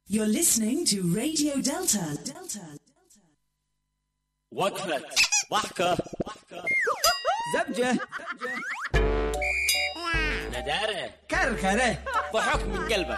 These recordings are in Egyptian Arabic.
You're listening to Radio Delta. Delta. وقفة ضحكة زبجة ندارة كركرة ضحك من قلبك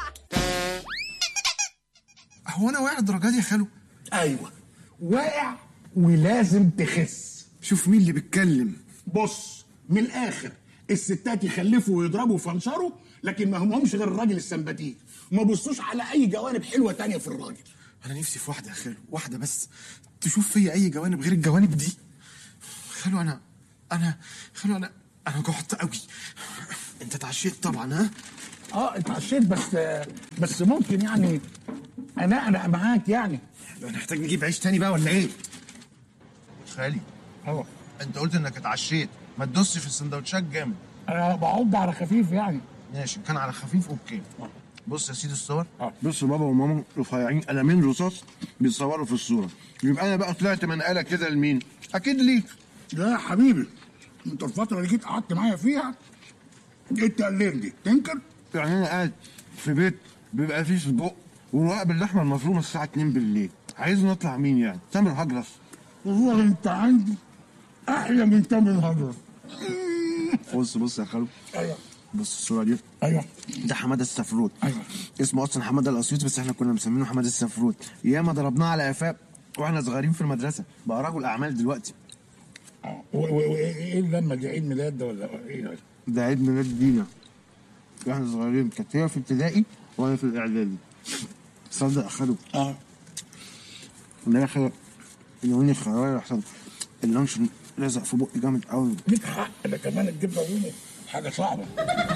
هو انا واقع الدرجات دي يا خالو ايوه واقع ولازم تخس شوف مين اللي بيتكلم بص من الاخر الستات يخلفوا ويضربوا ويفنشروا لكن ما همهمش غير الراجل السمباتيك ما بصوش على اي جوانب حلوه تانية في الراجل انا نفسي في واحده يا خالو واحده بس تشوف فيا اي جوانب غير الجوانب دي خالو انا انا خالو انا انا جعت قوي انت اتعشيت طبعا ها اه اتعشيت بس بس ممكن يعني انا انا معاك يعني هنحتاج نجيب عيش تاني بقى ولا ايه خالي اه انت قلت انك اتعشيت ما تدوسش في السندوتشات جامد انا بعض على خفيف يعني ماشي كان على خفيف اوكي بص يا سيدي الصور بص بابا وماما رفيعين قلمين رصاص بيتصوروا في الصوره يبقى انا بقى طلعت منقله كده لمين اكيد ليك لا يا حبيبي انت الفتره اللي جيت قعدت معايا فيها جيت تقلبني تنكر يعني انا قاعد في بيت بيبقى فيه سجق ورقاق باللحمه المفرومه الساعه 2 بالليل عايز نطلع مين يعني تامر هجرس والله انت عندي احلى من تامر الهجرة بص بص يا خالو ايوه بص الصوره دي ايوه ده حماده السفروت ايوه اسمه اصلا حماده الاسيوطي بس احنا كنا مسمينه حماده السفروت ياما ضربناه على قفاه واحنا صغيرين في المدرسه بقى رجل اعمال دلوقتي اه و- و- وايه ايه اللمه دي عيد ميلاد ده ولا ايه ده؟ ده عيد ميلاد دينا واحنا صغيرين كانت هي في ابتدائي وانا في الاعدادي تصدق يا خالو اه ان انا خير يومين الخيار احسن اللانش لازق في بقي جامد قوي ليك حق ده كمان الجبنه الرومي حاجه صعبه